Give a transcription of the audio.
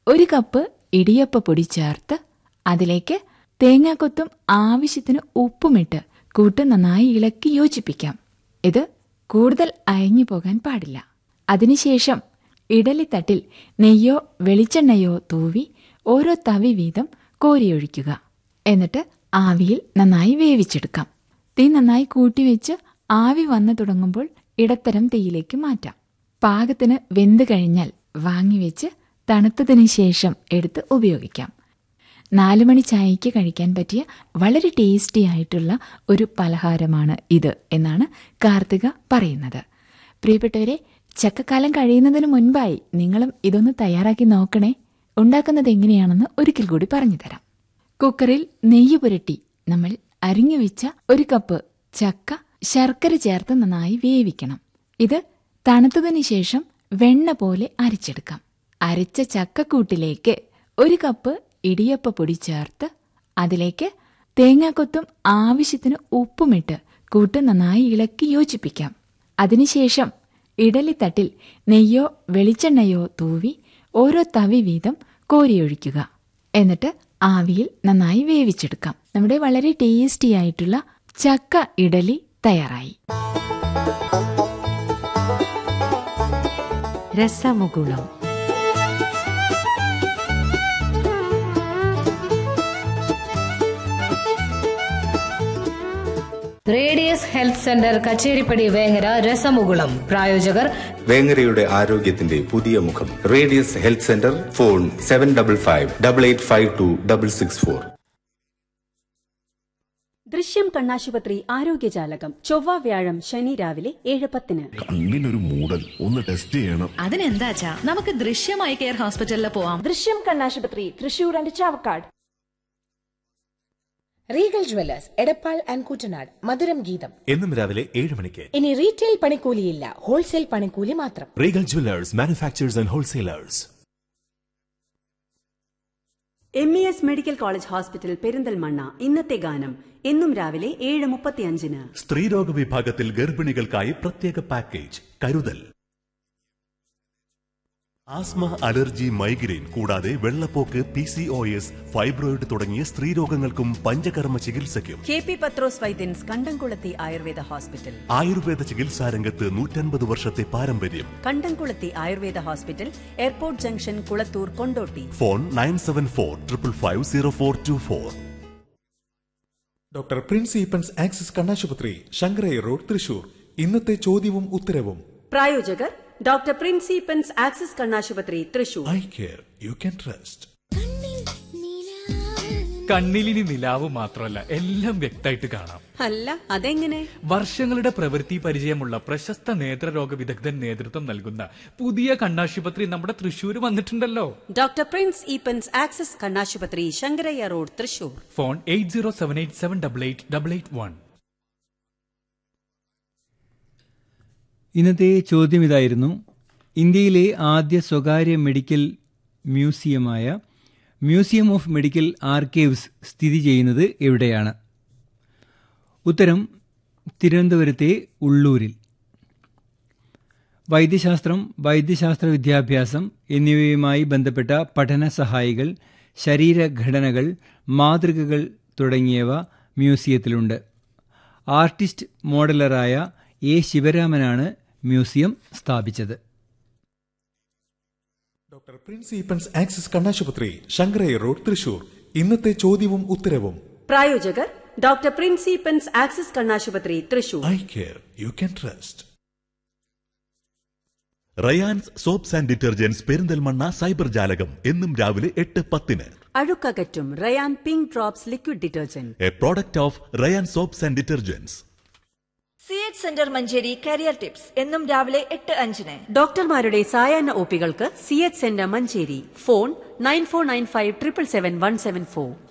ഒരു കപ്പ് ഇടിയപ്പപ്പൊടി ചേർത്ത് അതിലേക്ക് തേങ്ങാക്കൊത്തും ആവശ്യത്തിന് ഉപ്പുമിട്ട് കൂട്ട് നന്നായി ഇളക്കി യോജിപ്പിക്കാം ഇത് കൂടുതൽ അയഞ്ഞു പോകാൻ പാടില്ല അതിനുശേഷം ഇഡലിത്തട്ടിൽ നെയ്യോ വെളിച്ചെണ്ണയോ തൂവി ഓരോ തവി വീതം കോരിയൊഴിക്കുക എന്നിട്ട് ആവിയിൽ നന്നായി വേവിച്ചെടുക്കാം തീ നന്നായി കൂട്ടിവെച്ച് ആവി വന്നു തുടങ്ങുമ്പോൾ ഇടത്തരം തീയിലേക്ക് മാറ്റാം പാകത്തിന് വെന്ത് കഴിഞ്ഞാൽ വാങ്ങിവെച്ച് തണുത്തതിന് ശേഷം എടുത്ത് ഉപയോഗിക്കാം നാലുമണി ചായയ്ക്ക് കഴിക്കാൻ പറ്റിയ വളരെ ടേസ്റ്റി ആയിട്ടുള്ള ഒരു പലഹാരമാണ് ഇത് എന്നാണ് കാർത്തിക പറയുന്നത് പ്രിയപ്പെട്ടവരെ ചക്കക്കാലം കഴിയുന്നതിന് മുൻപായി നിങ്ങളും ഇതൊന്ന് തയ്യാറാക്കി നോക്കണേ ഉണ്ടാക്കുന്നത് എങ്ങനെയാണെന്ന് ഒരിക്കൽ കൂടി പറഞ്ഞു തരാം കുക്കറിൽ നെയ്യ് പുരട്ടി നമ്മൾ അരിഞ്ഞു വെച്ച ഒരു കപ്പ് ചക്ക ശർക്കര ചേർത്ത് നന്നായി വേവിക്കണം ഇത് തണുത്തതിന് ശേഷം വെണ്ണ പോലെ അരച്ചെടുക്കാം അരച്ച ചക്കക്കൂട്ടിലേക്ക് ഒരു കപ്പ് ഇടിയപ്പ പൊടി ചേർത്ത് അതിലേക്ക് തേങ്ങാക്കൊത്തും ആവശ്യത്തിന് ഉപ്പുമിട്ട് കൂട്ട് നന്നായി ഇളക്കി യോജിപ്പിക്കാം അതിനുശേഷം ഇഡലിത്തട്ടിൽ നെയ്യോ വെളിച്ചെണ്ണയോ തൂവി ഓരോ തവി വീതം കോരിയൊഴിക്കുക എന്നിട്ട് ആവിയിൽ നന്നായി വേവിച്ചെടുക്കാം നമ്മുടെ വളരെ ടേസ്റ്റി ആയിട്ടുള്ള ചക്ക ഇഡലി തയ്യാറായി രസമുകുളം radius health centre Kacheripady Vengara രസമുകുളം പ്രായോജകർ വേങ്ങരയുടെ ആരോഗ്യത്തിന്റെ പുതിയ മുഖം radius health centre phone seven double five double eight five two double six four Drishyam കണ്ണാശുപത്രി ആരോഗ്യജാലകം ചൊവ്വ വ്യാഴം ശനി രാവിലെ ഏഴ് പത്തിന് കണ്ണിനൊരു മൂടൽ ഒന്ന് ടെസ്റ്റ് ചെയ്യണം അതിനെന്താച്ചാ നമുക്ക് ദൃശ്യമായി കെയർ ഹോസ്പിറ്റലിൽ പോവാം ദൃശ്യം കണ്ണാശുപത്രി Thrissur and Chavakkad Regal Jewellers Edappal and Koottanad മധുരം ഗീതം എന്നും രാവിലെ ഏഴ് മണിക്ക് ഇനി റീറ്റെയിൽ പണിക്കൂലിയില്ല ഹോൾസെയിൽ പണിക്കൂലി മാത്രം Regal Jewellers manufacturers and wholesalers M E S medical college hospital Perinthalmanna ഇന്നത്തെ ഗാനം എന്നും രാവിലെ ഏഴ് മുപ്പത്തിയഞ്ചിന് സ്ത്രീരോഗ വിഭാഗത്തിൽ ഗർഭിണികൾക്കായി പ്രത്യേക പാക്കേജ് കരുതൽ ആസ്മ അലർജി മൈഗ്രെയിൻ കൂടാതെ വെള്ളപ്പോക്ക് P C O S fibroid തുടങ്ങിയ സ്ത്രീരോഗങ്ങൾക്കും പഞ്ചകർമ്മ ചികിത്സയ്ക്കും കെ പി പത്രോസ് വൈദ്യൻസ് കണ്ടംകുളത്തി ആയുർവേദ ഹോസ്പിറ്റൽ ആയുർവേദ ചികിത്സാ രംഗത്ത് നൂറ്റൻപത് വർഷത്തെ പാരമ്പര്യം Kandamkulathi Ayurveda hospital airport junction Kulathur Kondotty phone nine seven four triple five zero four two four doctor Prince Eapen's Axis കണ്ണാശുപത്രി ശങ്കരയ്യ റോഡ് തൃശൂർ ഇന്നത്തെ ചോദ്യവും ഉത്തരവും പ്രായോജകർ ഡോക്ടർ പ്രിൻസിപ്പൻസ് ആക്സിസ് കണ്ണാശുപത്രി Thrissur eye care you can trust കണ്ണിലിനി നിലാവ് മാത്രമല്ല എല്ലാം വ്യക്തമായിട്ട് കാണാം അല്ല അതെങ്ങനെ വർഷങ്ങളുടെ പ്രവൃത്തി പരിചയമുള്ള പ്രശസ്ത നേത്രരോഗ വിദഗ്ധൻ നേതൃത്വം നൽകുന്ന പുതിയ കണ്ണാശുപത്രി നമ്മുടെ തൃശ്ശൂർ വന്നിട്ടുണ്ടല്ലോ ഡോക്ടർ പ്രിൻസ് ഈപ്പൻസ് ആക്സിസ് കണ്ണാശുപത്രി Sankaraiah road Thrissur phone eight zero seven eight seven double eight double eight one ഇന്നത്തെ ചോദ്യം ഇതായിരുന്നു ഇന്ത്യയിലെ ആദ്യ സ്വകാര്യ മെഡിക്കൽ മ്യൂസിയമായ മ്യൂസിയം ഓഫ് മെഡിക്കൽ ആർക്കൈവ്സ് സ്ഥിതി ചെയ്യുന്നത് എവിടെയാണ് ഉത്തരം തിരുവനന്തപുരത്തെ ഉള്ളൂരിൽ വൈദ്യശാസ്ത്രം വൈദ്യശാസ്ത്ര വിദ്യാഭ്യാസം എന്നിവയുമായി ബന്ധപ്പെട്ട പഠന സഹായികൾ ശരീരഘടനകൾ മാതൃകകൾ തുടങ്ങിയവ മ്യൂസിയത്തിലുണ്ട് ആർട്ടിസ്റ്റ് മോഡലറായ എ ശിവരാമനാണ് മ്യൂസിയം സ്ഥാപിച്ചത് ഡോക്ടർ പ്രിൻസ് ഈപ്പൻസ് ആക്സിസ് കണ്ണാശുപത്രി ശങ്കരയ്യ റോഡ് തൃശൂർ ഇന്നത്തെ ചോദ്യവും ഉത്തരവും പ്രായോജകർ ഡോക്ടർ പ്രിൻസിപ്പൻസ് ആക്സിസ് കണ്ണാശുപത്രി Thrissur eye care you can trust Rayan's soaps and detergents Perinthalmanna cyber ജാലകം എന്നും രാവിലെ എട്ട് പത്തിന് അഴുക്കകറ്റും Rayan pink drops liquid detergent a product of Rayan soaps and detergents C H centre Manjeri career tips എന്നും രാവിലെ എട്ട് അഞ്ചിന് ഡോക്ടർമാരുടെ സായാഹ്ന ഒപികൾക്ക് C H centre Manjeri phone nine four nine five triple seven one seven four